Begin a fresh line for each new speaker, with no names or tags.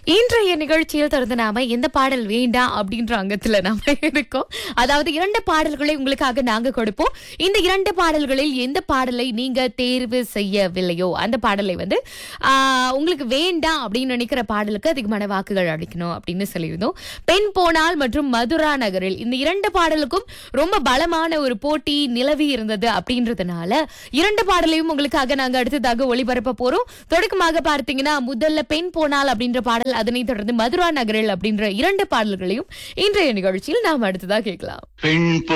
இன்றைய நிகழ்ச்சியில் தொடர்ந்து நாம எந்த பாடல் வேண்டாம் அப்படின்ற அங்கத்துல நாம இருக்கோம் அதாவது இரண்டு பாடல்களை உங்களுக்காக நாங்க கொடுப்போம் இந்த இரண்டு பாடல்களில் எந்த பாடலை நீங்க தேர்வு செய்யவில்லையோ அந்த பாடலை வந்து ஆஹ், உங்களுக்கு வேண்டாம் அப்படின்னு நினைக்கிற பாடலுக்கு அதிகமான வாக்குகள் அளிக்கணும் அப்படின்னு சொல்லியிருந்தோம் பெண் போனால் மற்றும் மதுரா நகரில் இந்த இரண்டு பாடலுக்கும் ரொம்ப பலமான ஒரு போட்டி நிலவி இருந்தது அப்படின்றதுனால இரண்டு பாடலையும் உங்களுக்காக நாங்க அடுத்ததாக ஒளிபரப்ப போறோம் தொடக்கமாக பார்த்தீங்கன்னா முதல்ல பெண் போனால் அப்படின்ற பாடல் அதனைத் தொடர்ந்து மதுரா நகரில் அப்படின்ற இரண்டு பாடல்களையும் இன்றைய நிகழ்ச்சியில் நாம் அடுத்ததாக கேட்கலாம்
பெண்